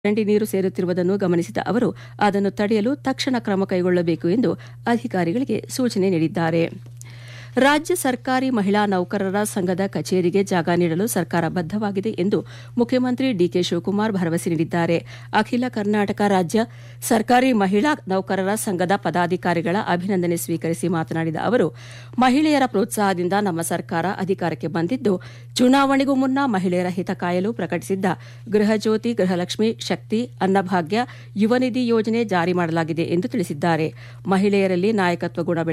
ಚರಂಡಿ ನೀರು ಸೇರುತ್ತಿರುವುದನ್ನು ಗಮನಿಸಿದ ಅವರು ಅದನ್ನು ತಡೆಯಲು ತಕ್ಷಣ ಕ್ರಮ ಕೈಗೊಳ್ಳಬೇಕು ಎಂದು ಅಧಿಕಾರಿಗಳಿಗೆ ಸೂಚನೆ ನೀಡಿದ್ದಾರೆ ರಾಜ್ಯ ಸರ್ಕಾರಿ ಮಹಿಳಾ ನೌಕರರ ಸಂಘದ ಕಚೇರಿಗೆ ಜಾಗ ನೀಡಲು ಸರ್ಕಾರ ಬದ್ದವಾಗಿದೆ ಎಂದು ಮುಖ್ಯಮಂತ್ರಿ ಡಿಕೆ ಶಿವಕುಮಾರ್ ಭರವಸೆ ನೀಡಿದ್ದಾರೆ ಅಖಿಲ ಕರ್ನಾಟಕ ರಾಜ್ಯ ಸರ್ಕಾರಿ ಮಹಿಳಾ ನೌಕರರ ಸಂಘದ ಪದಾಧಿಕಾರಿಗಳ ಅಭಿನಂದನೆ ಸ್ವೀಕರಿಸಿ ಮಾತನಾಡಿದ ಅವರು ಮಹಿಳೆಯರ ಪ್ರೋತ್ಸಾಹದಿಂದ ನಮ್ಮ ಸರ್ಕಾರ ಅಧಿಕಾರಕ್ಕೆ ಬಂದಿದ್ದು ಚುನಾವಣೆಗೂ ಮುನ್ನ ಮಹಿಳೆಯರ ಹಿತ ಕಾಯಲು ಪ್ರಕಟಿಸಿದ್ದ ಗೃಹಜ್ಯೋತಿ ಗೃಹಲಕ್ಷ್ಮಿ ಶಕ್ತಿ ಅನ್ನಭಾಗ್ಯ ಯುವನಿಧಿ ಯೋಜನೆ ಜಾರಿ ಮಾಡಲಾಗಿದೆ ಎಂದು ತಿಳಿಸಿದ್ದಾರೆ ಮಹಿಳೆಯರಲ್ಲಿ ನಾಯಕತ್ವ ಗುಣ